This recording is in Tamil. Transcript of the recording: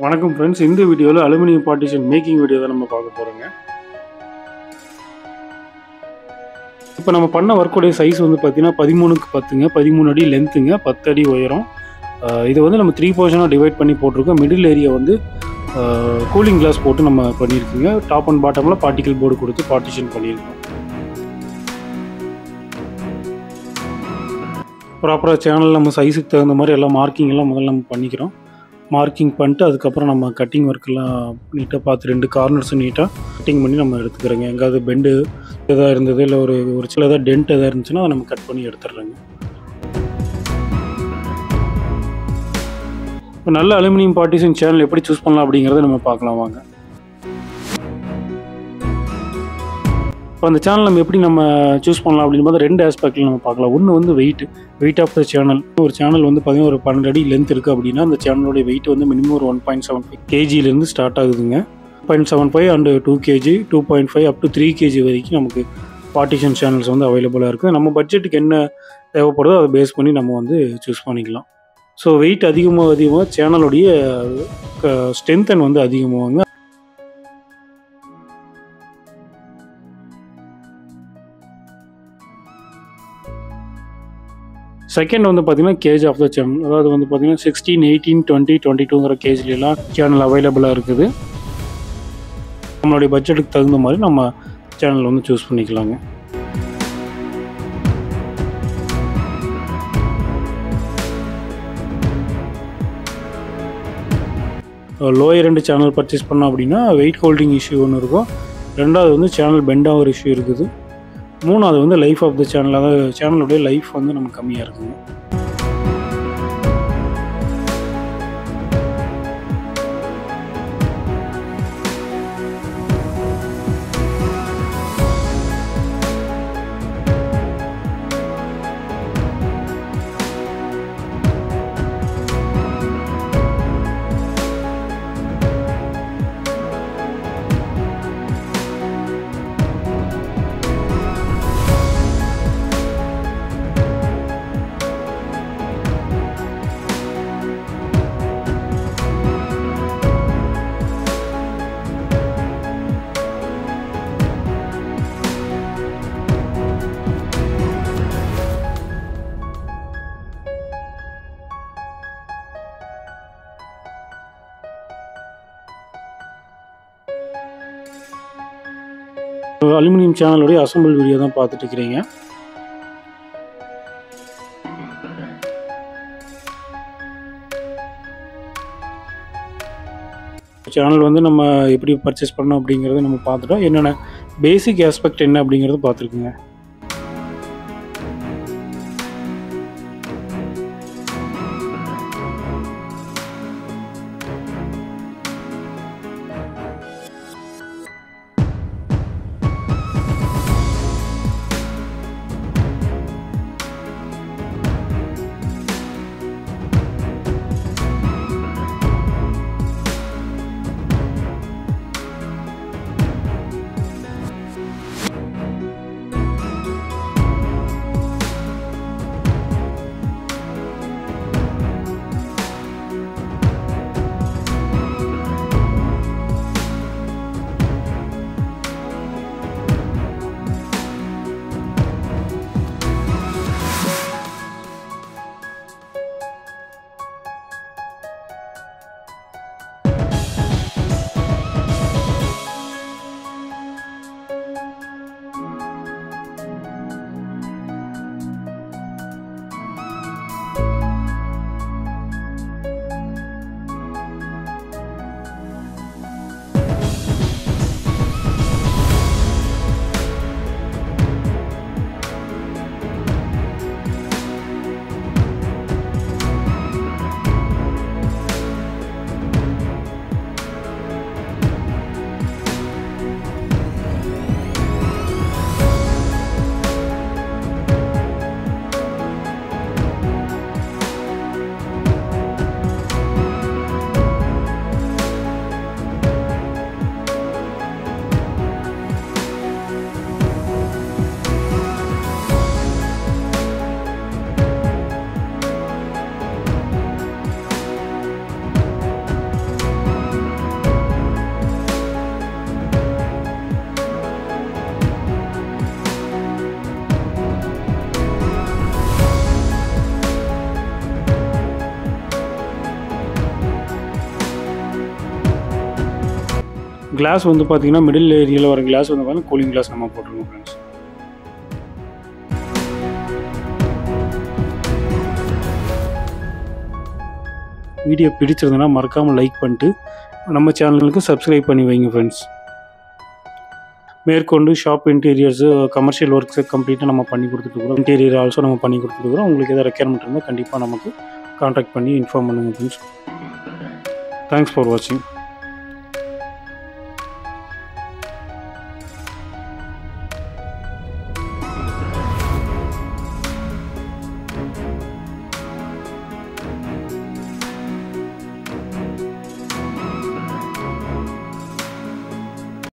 வணக்கம் ஃப்ரெண்ட்ஸ் இந்த வீடியோவில் அலுமினியம் பார்ட்டிஷன் மேக்கிங் வீடியோ தான் நம்ம பார்க்க போகிறோங்க இப்போ நம்ம பண்ண ஒர்க்கோடைய சைஸ் வந்து பார்த்தீங்கன்னா பதிமூணுக்கு பத்துங்க பதிமூணு அடி லென்த்துங்க பத்து அடி உயரம் ஆஹ் இதை வந்து நம்ம த்ரீ போர்ஷனாக டிவைட் பண்ணி போட்டிருக்கோம் மிடில் ஏரியா வந்து கூலிங் கிளாஸ் போட்டு நம்ம பண்ணியிருக்கோங்க டாப் அண்ட் பாட்டமில் பார்ட்டிக்கல் போர்டு கொடுத்து பார்ட்டிஷன் பண்ணியிருக்கோம் ப்ராப்பராக சேனல் நம்ம சைஸுக்கு தகுந்த மாதிரி எல்லாம் மார்க்கிங் எல்லாம் முதல்ல நம்ம பண்ணிக்கிறோம் மார்க்கிங் பண்ணிட்டு அதுக்கப்புறம் நம்ம கட்டிங் ஒர்க்கெல்லாம் நீட்டாக பார்த்து ரெண்டு கார்னர்ஸும் நீட்டாக கட்டிங் பண்ணி நம்ம எடுத்துக்கிறோங்க எங்காவது பெண்டு எதாவது இருந்தது இல்லை ஒரு ஒரு சில ஏதாவது டென்ட் எதாவது இருந்துச்சுன்னா அதை நம்ம கட் பண்ணி எடுத்துடுறோங்க இப்போ நல்ல அலுமினியம் பார்ட்டிஷன் சேனல் எப்படி சூஸ் பண்ணலாம் அப்படிங்கிறத நம்ம பார்க்கலாம் வாங்க இப்போ அந்த சேனல் நம்ம எப்படி நம்ம சூஸ் பண்ணலாம் அப்படின்னு பார்த்தா ரெண்டு ஆஸ்பெக்டில் நம்ம பார்க்கலாம் ஒன்று வந்து weight weight of the channel ஒரு சேனல் வந்து பார்த்தீங்கன்னா ஒரு பன்னெண்டு அடி லென்த் இருக்குது அப்படின்னா அந்த சேனலோட வெயிட் வந்து மினிமம் ஒரு ஒன் பாயிண்ட் செவன் ஃபைவ் கேஜிலேருந்து ஸ்டார்ட் ஆகுதுங்க point seven five and two KG two point five up to three KG வரைக்கும் நமக்கு பார்ட்டிஷன் சேனல்ஸ் வந்து அவைலபிளாக இருக்குது நம்ம பட்ஜெட்டுக்கு என்ன தேவைப்படுதோ அதை பேஸ் பண்ணி நம்ம வந்து சூஸ் பண்ணிக்கலாம் ஸோ வெயிட் அதிகமாக அதிகமாக சேனலுடைய ஸ்ட்ரென்த்தன் வந்து அதிகமாகுங்க செகண்ட் வந்து பார்த்தீங்கன்னா கேஜ் ஆஃப் த சேனல் அதாவது வந்து பார்த்தீங்கன்னா சிக்ஸ்டீன் எயிட்டீன் டுவெண்ட்டி டுவெண்ட்டி டூங்கிற கேஜ்லாம் சேனல் அவைலபிளாக இருக்குது நம்மளுடைய பட்ஜெட்டுக்கு தகுந்த மாதிரி நம்ம சேனல் வந்து சூஸ் பண்ணிக்கலாங்க லோயர் ரெண்டு சேனல் பர்ச்சேஸ் பண்ணோம் அப்படின்னா வெயிட் ஹோல்டிங் இஷ்யூ ஒன்று இருக்கும் ரெண்டாவது வந்து சேனல் பெண்டாக ஒரு இஷ்யூ இருக்குது மூணாவது வந்து லைஃப் ஆஃப் த சேனல் அதாவது சேனலுடைய லைஃப் வந்து நமக்கு கம்மியாக இருக்குங்க அலுமினியம் சேனலுடைய அசம்பிள் வீடியோ தான் பார்த்துட்டு இருக்கிறீங்க சேனல் வந்து நம்ம எப்படி பர்ச்சேஸ் பண்ணோம் அப்படிங்கிறத நம்ம பார்த்துட்டோம் என்னென்ன பேசிக் ஆஸ்பெக்ட் என்ன அப்படிங்கிறத பார்த்துருக்குங்க கிளாஸ் வந்து பார்த்தீங்கன்னா மிடில் ஏரியாவில் வர கிளாஸ் வந்து பார்த்தீங்கன்னா கூலிங் கிளாஸ் நம்ம போட்டிருக்கோம் ஃப்ரெண்ட்ஸ் வீடியோ பிடிச்சிருந்தனா மறக்காமல் லைக் பண்ணிட்டு நம்ம சேனலுக்கு சப்ஸ்கிரைப் பண்ணி வைங்க ஃப்ரெண்ட்ஸ் மேற்கொண்டு ஷாப் இன்டீரியர்ஸு கமர்ஷியல் ஒர்க்ஸை கம்ப்ளீட்டாக நம்ம பண்ணி கொடுத்துட்டுருக்குறோம் இன்டீரியர் ஆல்சோ நம்ம பண்ணி கொடுத்துட்டுருக்குறோம் உங்களுக்கு எதாவது ரெக்யர்மெண்ட் இருந்தால் கண்டிப்பாக நமக்கு காண்டாக்ட் பண்ணி இன்ஃபார்ம் பண்ணுங்கள் ஃப்ரெண்ட்ஸ் தேங்க்ஸ் ஃபார் வாட்சிங்